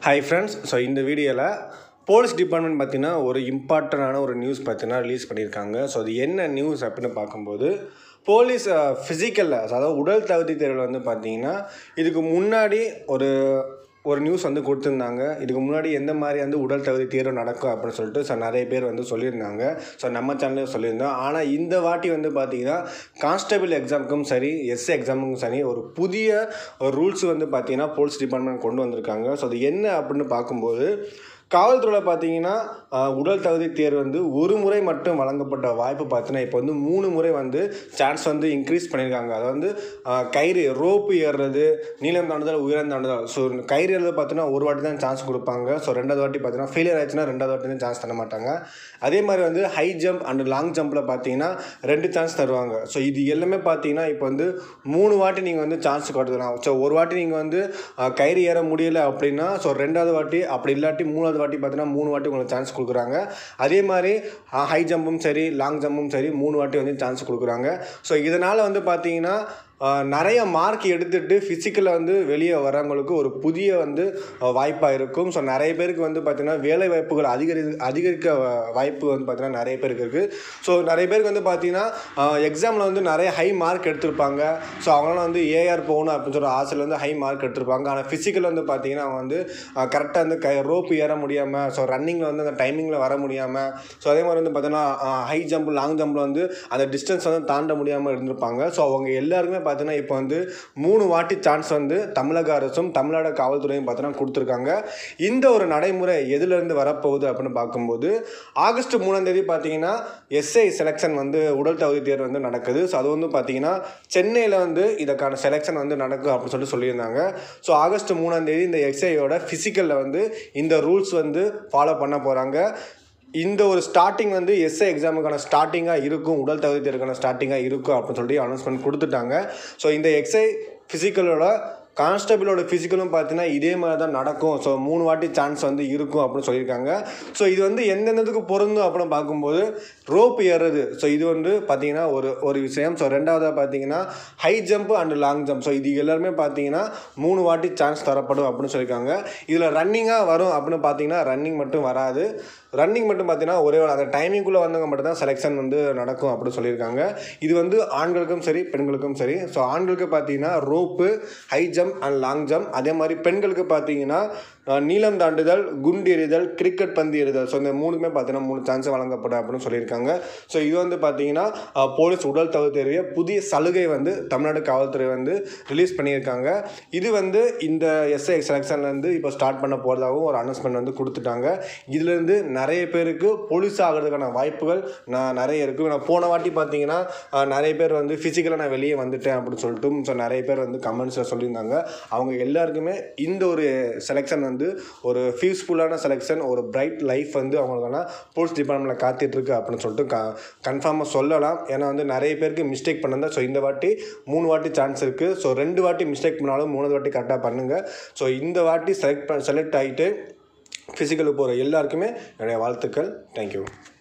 hi friends so இந்த வீடியோவில் police department பார்த்தீங்கன்னா ஒரு இம்பார்ட்டண்டான ஒரு நியூஸ் பார்த்தீங்கன்னா ரிலீஸ் பண்ணியிருக்காங்க ஸோ அது என்ன நியூஸ் அப்படின்னு பார்க்கும்போது போலீஸ் ஃபிசிக்கலில் அதாவது உடல் தகுதி தேர்வில் வந்து பார்த்தீங்கன்னா இதுக்கு முன்னாடி ஒரு ஒரு நியூஸ் வந்து கொடுத்துருந்தாங்க இதுக்கு முன்னாடி எந்த மாதிரி வந்து உடல் தகுதி தேர்வு நடக்கும் அப்படின்னு சொல்லிட்டு ஸோ நிறைய பேர் வந்து சொல்லியிருந்தாங்க ஸோ நம்ம சேனலில் சொல்லியிருந்தோம் ஆனால் இந்த வாட்டி வந்து பார்த்தீங்கன்னா கான்ஸ்டபிள் எக்ஸாமுக்கும் சரி எஸ்ஏ எக்ஸாமுக்கும் சரி ஒரு புதிய ஒரு ரூல்ஸ் வந்து பார்த்தீங்கன்னா போலீஸ் டிபார்ட்மெண்ட் கொண்டு வந்திருக்காங்க ஸோ அது என்ன அப்படின்னு பார்க்கும்போது காவல்துறையில் பார்த்தீங்கன்னா ஆஹ், உடல் தகுதி தேர்வு வந்து ஒரு முறை மட்டும் வழங்கப்பட்ட வாய்ப்பு பார்த்தீங்கன்னா இப்போ வந்து மூணு முறை வந்து சான்ஸ் வந்து இன்க்ரீஸ் பண்ணியிருக்காங்க அது வந்து ஆஹ், கயிறு ரோப்பு ஏறுறது நீளம் தாண்டுதல் உயரம் தாண்டுதல் ஸோ கயிறு ஏறுறது பார்த்தீங்கன்னா ஒரு வாட்டி தான் சான்ஸ் கொடுப்பாங்க ஸோ ரெண்டாவது வாட்டி பார்த்தீங்கன்னா ஃபெயிலியர் ஆச்சுன்னா ரெண்டாவது வாட்டி தான் சான்ஸ் தர மாட்டாங்க அதே மாதிரி வந்து ஹை ஜம்ப் அண்ட் லாங் ஜம்பில் பார்த்தீங்கன்னா ரெண்டு சான்ஸ் தருவாங்க ஸோ இது எல்லாமே பார்த்தீங்கன்னா இப்போ வந்து மூணு வாட்டி நீங்கள் வந்து சான்ஸ் கொடுக்கலாம் ஸோ ஒரு வாட்டி நீங்கள் வந்து ஆஹ், கயிறு ஏற முடியல அப்படின்னா ஸோ ரெண்டாவது வாட்டி அப்படி இல்லாட்டி மூணாவது வாட்டி பார்த்தீங்கன்னா மூணு வாட்டி உங்களுக்கு சான்ஸ் கொடுக்குறாங்க அதே மாதிரி ஹை ஜம்பும் சரி லாங் ஜம்பும் சரி மூணு வாட்டி வந்து சான்ஸ் கொடுக்குறாங்க ஸோ இதனால் வந்து பார்த்தீங்கன்னா ஆஹ், நிறைய மார்க் எடுத்துட்டு ஃபிசிக்கலில் வந்து வெளியே வரவங்களுக்கு ஒரு புதிய வந்து வாய்ப்பாக இருக்கும் ஸோ நிறைய பேருக்கு வந்து பார்த்திங்கன்னா வேலை வாய்ப்புகள் அதிகரி அதிகரிக்க வ- வாய்ப்பு வந்து பார்த்திங்கன்னா நிறைய பேருக்கு இருக்குது ஸோ நிறைய பேருக்கு வந்து பார்த்திங்கன்னா எக்ஸாமில் வந்து நிறைய ஹை மார்க் எடுத்திருப்பாங்க ஸோ அவங்களால வந்து ஏஆர் போகணும் அப்படின்னு சொல்கிற ஆசையில் வந்து ஹை மார்க் எடுத்திருப்பாங்க ஆனால் ஃபிசிக்கல் வந்து பார்த்திங்கன்னா அவங்க வந்து கரெக்டாக வந்து கை ரோப்பு ஏற முடியாமல் ஸோ ரன்னிங்கில் வந்து அந்த டைமிங்கில் வர முடியாமல் ஸோ அதே மாதிரி வந்து பார்த்தீங்கன்னா ஹை ஜம்ப் லாங் ஜம்பில் வந்து அந்த டிஸ்டன்ஸ் வந்து தாண்ட முடியாமல் இருந்திருப்பாங்க ஸோ அவங்க எல்லாருக்குமே பார்த்தீங்கன்னா இப்போ வந்து மூணு வாட்டி சான்ஸ் வந்து தமிழக அரசும் தமிழ்நாடு காவல்துறையும் பார்த்தீங்கன்னா கொடுத்துருக்காங்க இந்த ஒரு நடைமுறை எதுலேருந்து வரப்போகுது அப்படின்னு பார்க்கும்போது ஆகஸ்ட் மூணாம் தேதி பார்த்தீங்கன்னா எஸ்ஐ செலெக்ஷன் வந்து உடல் தகுதி தேர்வு வந்து நடக்குது ஸோ அது வந்து பார்த்தீங்கன்னா சென்னையில் வந்து இதற்கான செலெக்ஷன் வந்து நடக்கும் அப்படின்னு சொல்லி சொல்லியிருந்தாங்க ஸோ ஆகஸ்ட் மூணாம் தேதி இந்த எஸ்ஐயோட ஃபிசிக்கலில் வந்து இந்த ரூல்ஸ் வந்து ஃபாலோ பண்ண போகிறாங்க இந்த ஒரு ஸ்டார்டிங் வந்து எஸ்ஐ எக்ஸாமுக்கான ஸ்டார்டிங்காக இருக்கும் உடல் தகுதி தேர்வுக்கான ஸ்டார்டிங்காக இருக்கும் அப்படின்னு சொல்லிட்டு அனௌன்ஸ்மெண்ட் கொடுத்துட்டாங்க ஸோ இந்த எக்ஸை ஃபிசிக்கலோட கான்ஸ்டபிளோட ஃபிசிக்கலும் பார்த்தீங்கன்னா இதே மாதிரி தான் நடக்கும் ஸோ மூணு வாட்டி சான்ஸ் வந்து இருக்கும் அப்படின்னு சொல்லியிருக்காங்க ஸோ இது வந்து எந்தெந்ததுக்கு பொருந்தும் அப்படின்னு பார்க்கும்போது ரோப் ஏறுறது ஸோ இது வந்து பார்த்தீங்கன்னா ஒரு ஒரு விஷயம் ஸோ ரெண்டாவதாக பார்த்தீங்கன்னா high jump and long jump so இது எல்லாருமே பார்த்தீங்கன்னா மூணு வாட்டி சான்ஸ் தரப்படும் அப்படின்னு சொல்லியிருக்காங்க இதில் ரன்னிங்காக வரும் அப்படின்னு பார்த்தீங்கன்னா ரன்னிங் மட்டும் வராது ரன்னிங் மட்டும் பார்த்தீங்கன்னா ஒரே ஒரு அந்த டைமிங்குள்ளே வந்தவங்க மட்டும் தான் செலெக்ஷன் வந்து நடக்கும் அப்படின்னு சொல்லியிருக்காங்க இது வந்து ஆண்களுக்கும் சரி பெண்களுக்கும் சரி ஸோ ஆண்களுக்கு பார்த்தீங்கன்னா rope high jump and long jump அதே மாதிரி பெண்களுக்கு பார்த்தீங்கன்னா அஹ், நீளம் தாண்டுதல் குண்டு எறிதல் கிரிக்கெட் பந்து எறிதல் ஸோ இந்த மூணுமே பார்த்தீங்கன்னா மூணு சான்ஸ் வழங்கப்படும் அப்படின்னு சொல்லியிருக்காங்க ஸோ இது வந்து பார்த்தீங்கன்னா அஹ், போலீஸ் உடல் தகுதி தேர்விய புதிய சலுகை வந்து தமிழ்நாடு காவல்துறை வந்து ரிலீஸ் பண்ணியிருக்காங்க இது வந்து இந்த எஸ்ஐ செலெக்ஷன்லேருந்து இப்போ ஸ்டார்ட் பண்ண போகிறதாகவும் ஒரு அனௌன்ஸ்மெண்ட் வந்து கொடுத்துட்டாங்க இதுலேருந்து நிறைய பேருக்கு போலீஸ் ஆகிறதுக்கான வாய்ப்புகள் நான் நிறைய இருக்குது நான் போன வாட்டி பார்த்தீங்கன்னா அஹ், நிறைய பேர் வந்து ஃபிசிக்கலாக நான் வெளியே வந்துட்டேன் அப்படின்னு சொல்லிட்டு ஸோ நிறைய பேர் வந்து கமெண்ட்ஸில் சொல்லியிருந்தாங்க அவங்க எல்லாருக்குமே இந்த ஒரு செலெக்ஷன் வந்து ஒரு ஃபீஸ்ஃபுல்லான செலெக்ஷன் ஒரு பிரைட் லைஃப் வந்து அவங்களுக்கான போலீஸ் டிபார்ட்மெண்ட்டில் காத்துட்ருக்கு அப்படின்னு சொல்லிட்டு க கன்ஃபார்மாக சொல்லலாம் ஏன்னா வந்து நிறைய பேருக்கு மிஸ்டேக் பண்ணதா ஸோ இந்த வாட்டி மூணு வாட்டி சான்ஸ் இருக்குது ஸோ ரெண்டு வாட்டி மிஸ்டேக் பண்ணாலும் மூணு வாட்டி கரெக்டாக பண்ணுங்கள் ஸோ இந்த வாட்டி செலக்ட் செலக்ட் ஆகிட்டு ஃபிசிக்கலுக்கு போகிற எல்லாருக்குமே என்னுடைய வாழ்த்துக்கள் தேங்க்யூ